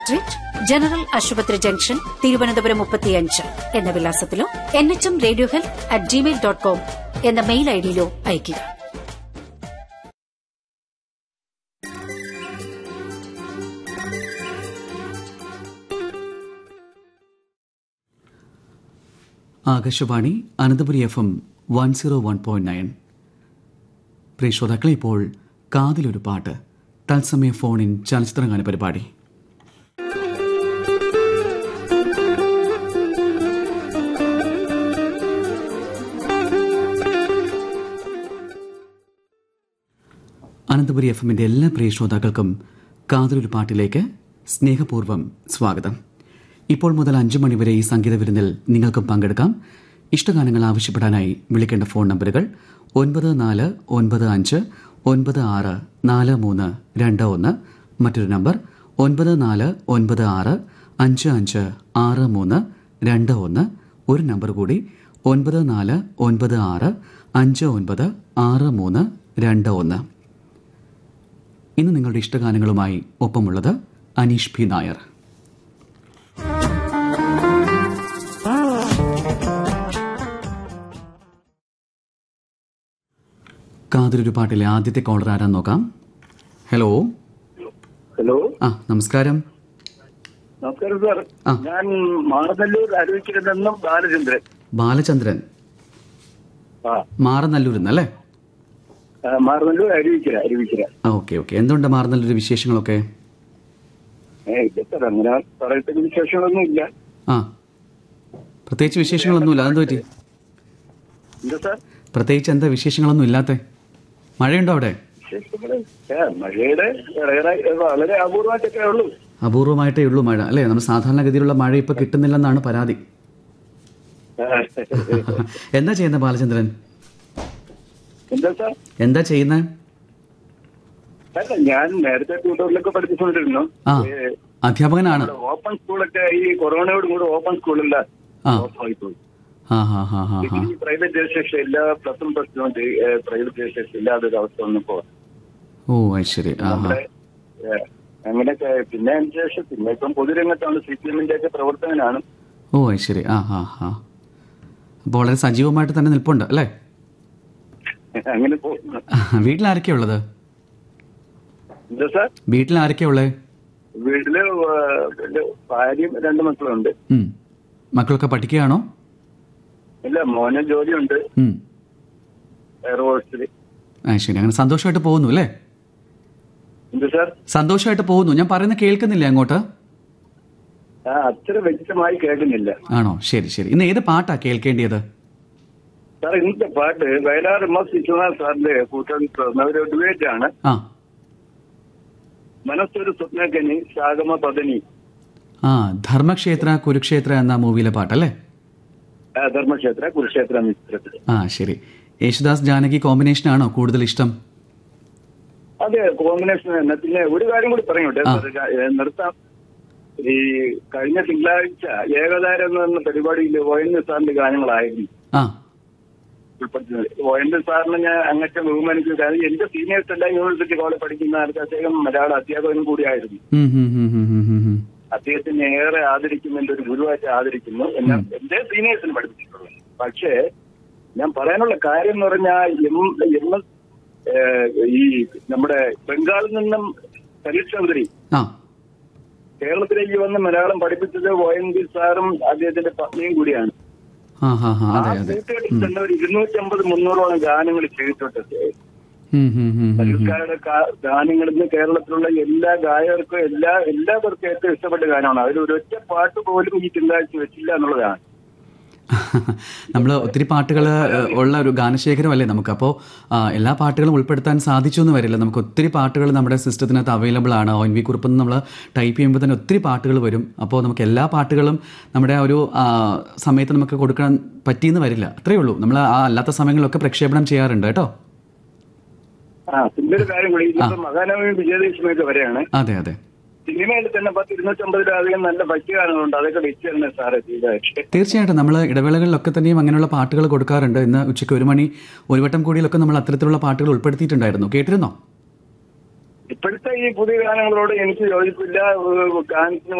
Street general ആശുപത്രി junction Thiruvananthapuram മുപ്പത്തിയഞ്ച് എന്ന വിലാസത്തിലോ N H M radio health at Gmail dot com എന്ന മെയിൽ ഐഡിയിലോ അയയ്ക്കുക Akashvani Ananthapuri F M one zero one point nine പ്രിയ ശ്രോതാക്കളെ ഇപ്പോൾ കാതിലൊരു പാട്ട് തത്സമയ ഫോണിൻ ചലച്ചിത്രഗാന പരിപാടി അനന്തപുരി എഫ് എമ്മിന്റെ എല്ലാ പ്രിയ ശ്രോതാക്കൾക്കും കാതിലൊരു പാട്ടിലേക്ക് സ്നേഹപൂർവ്വം സ്വാഗതം ഇപ്പോൾ മുതൽ അഞ്ചു മണിവരെ ഈ സംഗീത വിരുന്നിൽ നിങ്ങൾക്കും പങ്കെടുക്കാം ഇഷ്ടഗാനങ്ങൾ ആവശ്യപ്പെടാനായി വിളിക്കേണ്ട ഫോൺ നമ്പറുകൾ ഒൻപത് നാല് ഒൻപത് അഞ്ച് ഒൻപത് ആറ് നാല് മൂന്ന് രണ്ട് ഒന്ന് മറ്റൊരു നമ്പർ ഒൻപത് നാല് ഒൻപത് ആറ് അഞ്ച് അഞ്ച് ആറ് മൂന്ന് രണ്ട് ഒന്ന് ഒരു നമ്പർ കൂടി ഒൻപത് നാല് ഒൻപത് ആറ് അഞ്ച് ഒൻപത് ആറ് മൂന്ന് രണ്ട് ഒന്ന് ഇന്ന് നിങ്ങളുടെ ഇഷ്ടഗാനങ്ങളുമായി ഒപ്പമുള്ളത് അനീഷ് പി നായർ കാതിലൊരു പാട്ടിലെ ആദ്യത്തെ കോളർ ആരാന്ന് നോക്കാം ഹലോ ഹലോ ആ നമസ്കാരം നമസ്കാരം സാർ ആ. ഞാൻ മാറനല്ലൂർ ആരോഗ്യനിന്നും ബാലചന്ദ്രൻ ബാലചന്ദ്രൻ ആ മാറനല്ലൂരിൽ നിന്നല്ലേ ആ, മാറനല്ലൂർ അരുവിക്കര അരുവിക്കര ആ ഓക്കെ ഓക്കെ എന്തുകൊണ്ട് മാറനല്ലൂർ വിശേഷങ്ങളൊക്കെ ഏ ഇല്ല സാർ അങ്ങനെ പറയത്തക്ക വിശേഷങ്ങളൊന്നും ഇല്ല ആ പ്രത്യേകിച്ച് വിശേഷങ്ങളൊന്നുമില്ല അതെന്ത് പറ്റി എന്താ സാർ പ്രത്യേകിച്ച് എന്താ വിശേഷങ്ങളൊന്നും ഇല്ലാത്ത മഴയുണ്ടോ അവിടെ വിശേഷങ്ങള് ഏ, മഴയുടെ ഏറെ വളരെ അപൂർവമായിട്ടൊക്കെ ഉള്ളൂ അപൂർവമായിട്ടേ ഉള്ളൂ മഴ അല്ലേ നമ്മൾ സാധാരണഗതിയിലുള്ള മഴ ഇപ്പൊ കിട്ടുന്നില്ലെന്നാണ് പരാതി ആ, എന്താ ചെയ്യുന്നത് ബാലചന്ദ്രൻ എന്താ സാർ എന്താ ചെയ്യുന്നത് അല്ല ഞാൻ നേരത്തെ ട്യൂട്ടോറിലൊക്കെ പഠിപ്പിച്ചുകൊണ്ടിരുന്നു ആ ഏ, അധ്യാപകനാണ് ഇവിടെ ഓപ്പൺ സ്കൂളൊക്കെ ഈ കൊറോണയോട് കൂടി ഓപ്പൺ സ്കൂളില്ല ആ. ഓഫായി പോയി ആ ഹാ ഹാ ഹാ ഹാ ഡിഗ്രി പ്രൈവറ്റ് രജിസ്ട്രേഷൻ എല്ലാ plus one plus two private registration ഇല്ലാതെ ഒരു അവസ്ഥ വന്നപ്പോ ഓ അത് ശരി ആ ഹാ നമ്മുടെ ഏഹ്, അങ്ങനെയൊക്കെ പിന്നെ അതിന് ശേഷം പിന്നെ ഇപ്പം പൊതുരംഗത്താണ് സി പി എമ്മിന്റെ ഒക്കെ പ്രവർത്തകനാണ് ഓ അത് ശരി ആ ഹാ ഹാ അപ്പോൾ വളരെ സജീവമായിട്ട് തന്നെ നിൽപ്പുണ്ട് അല്ലേ അങ്ങനെ പോകുന്നു വീട്ടിൽ ആരൊക്കെയാ ഉള്ളത് എന്താ സാർ വീട്ടിൽ ആരൊക്കെയാ ഉള്ളത് വീട്ടില് ഏഹ്, ഒരു ഭാര്യയും രണ്ട് മക്കളുണ്ട് ഉം. മക്കളൊക്കെ പഠിക്കുകയാണോ ഇല്ല മോന് ജോലിയുണ്ട് ഉം. എയർഫോഴ്സിൽ ആ ശരി അങ്ങനെ സന്തോഷമായിട്ട് പോകുന്നു അല്ലേ എന്താ സാർ സന്തോഷമായിട്ട് പോകുന്നു ഞാൻ പറയുന്നത് കേൾക്കുന്നില്ലേ അങ്ങോട്ട് ആ അത്ര വ്യക്തമായി കേൾക്കുന്നില്ല ആണോ ശരി ശരി ഇന്ന് ഏത് പാട്ടാ കേൾക്കേണ്ടിയത് സാർ ഇന്നത്തെ പാട്ട് വയലാർ എം എസ് വിശ്വനാഥ് സാറിന്റെ കൂട്ടം ഒരു ഡിബേറ്റ് ആണ് ആ മനസ്സൊരു സ്വപ്നക്കനി ശാഗമ പതനി ആ ധർമ്മക്ഷേത്ര കുരുക്ഷേത്ര എന്ന മൂവിയിലെ പാട്ടല്ലേ ആ, ധർമ്മക്ഷേത്ര കുരുക്ഷേത്ര മിത്രത്തിൽ ആ ശരി യേശുദാസ് ജാനകി കോമ്പിനേഷൻ ആണോ കൂടുതൽ ഇഷ്ടം അതെ കോമ്പിനേഷൻ തന്നെ പിന്നെ ഒരു കാര്യം കൂടി പറയട്ടെ ആ. സാർ, ഏ, നിർത്താം ഈ കഴിഞ്ഞ തിങ്കളാഴ്ച ഏകതാരം എന്ന് പറഞ്ഞ പരിപാടിയിൽ ഒ എൻ സാറിന്റെ ഗാനങ്ങളായിരുന്നു ആ ഉൾപ്പെടുത്തുന്നത് ഒ എൻ സാറിന് ഞാൻ അങ്ങനത്തെ ബഹുമാനിച്ചു കാരണം എന്റെ സീനിയേഴ്സ് എല്ലാം യൂണിവേഴ്സിറ്റി കോളേജ് പഠിക്കുന്ന കാലത്ത് അദ്ദേഹം മലയാള അധ്യാപകനും കൂടിയായിരുന്നു ഉം, ഉം, ഉം, ഉം, ഉം, ഉം, ഉം. അദ്ദേഹത്തിനെ ഏറെ ആദരിക്കുന്നു എന്റെ ഒരു ഗുരുവായിട്ട് ആദരിക്കുന്നു എന്നാൽ എന്റെ സീനിയേഴ്സിന് പഠിപ്പിച്ചിട്ടുള്ളത് പക്ഷേ ഞാൻ പറയാനുള്ള കാര്യം എന്ന് പറഞ്ഞാൽ എം എം എസ് ഏഹ്, ഈ നമ്മുടെ ബംഗാളിൽ നിന്നും പരീക്ഷ മന്ത്രി ആ കേരളത്തിലേക്ക് വന്ന് മലയാളം പഠിപ്പിച്ചത് ഒ എൻ വി സാറും അദ്ദേഹത്തിന്റെ പത്നിയും കൂടിയാണ് ആ ഹാ ഹാ ആ അതെ അതെ കൂട്ടുകെട്ടിൽ തന്നെ ഒരു ഇരുന്നൂറ്റമ്പത് മുന്നൂറോളം ഗാനങ്ങൾ ചെയ്തിട്ടുണ്ട് ഉം, ഉം, ഉം, ഉം, ഉം. പരീക്ഷക്കാരുടെ ഗാനങ്ങളിൽ നിന്ന് കേരളത്തിലുള്ള എല്ലാ ഗായകർക്കും എല്ലാ എല്ലാവർക്കും ഏറ്റവും ഇഷ്ടപ്പെട്ട ഗാനമാണ് അതിൽ ഒരൊറ്റ പാട്ട് പോലും ഈ തിങ്കളാഴ്ച വെച്ചില്ല എന്നുള്ളതാണ് നമ്മൾ ഒത്തിരി പാട്ടുകൾ ഉള്ള ഒരു ഗാനശേഖരമല്ലേ നമുക്ക് അപ്പോൾ എല്ലാ പാട്ടുകളും ഉൾപ്പെടുത്താൻ സാധിച്ചു എന്ന് വരില്ല നമുക്ക് ഒത്തിരി പാട്ടുകൾ നമ്മുടെ സിസ്റ്റത്തിനകത്ത് അവൈലബിൾ ആണ് ഒ എൻ വി കുറിപ്പ് നമ്മൾ ടൈപ്പ് ചെയ്യുമ്പോൾ തന്നെ ഒത്തിരി പാട്ടുകൾ വരും അപ്പോൾ നമുക്ക് എല്ലാ പാട്ടുകളും നമ്മുടെ ആ ഒരു ആ, സമയത്ത് നമുക്ക് കൊടുക്കാൻ പറ്റിയെന്ന് വരില്ല അത്രയേ ഉള്ളൂ നമ്മൾ ആ അല്ലാത്ത സമയങ്ങളിലൊക്കെ പ്രക്ഷേപണം ചെയ്യാറുണ്ട് കേട്ടോ ആ പിന്നെ ഒരു കാര്യം കൂടി ഇന്നിപ്പോ മഹാനവമി വിജയദശമിയൊക്കെ വരെയാണ് അതെ അതെ സിനിമയിൽ തന്നെ പത്ത് ഇരുന്നൂറ്റമ്പതിലധികം നല്ല ഭക്തിഗാനങ്ങളുണ്ട് അതൊക്കെ വെച്ച് തന്നെ സാറ് ചെയ്തതായിട്ട് തീർച്ചയായിട്ടും നമ്മൾ ഇടവേളകളിലൊക്കെ തന്നെയും അങ്ങനെയുള്ള പാട്ടുകൾ കൊടുക്കാറുണ്ട് ഇന്ന് ഉച്ചയ്ക്ക് ഒരു മണി ഒരു വട്ടം കൂടിയിലൊക്കെ നമ്മൾ അത്തരത്തിലുള്ള പാട്ടുകൾ ഉൾപ്പെടുത്തിയിട്ടുണ്ടായിരുന്നു കേട്ടിരുന്നോ ഇപ്പോഴത്തെ ഈ പുതിയ ഗാനങ്ങളോട് എനിക്ക് യോജിപ്പില്ല ഏഹ് ഗാനത്തിന്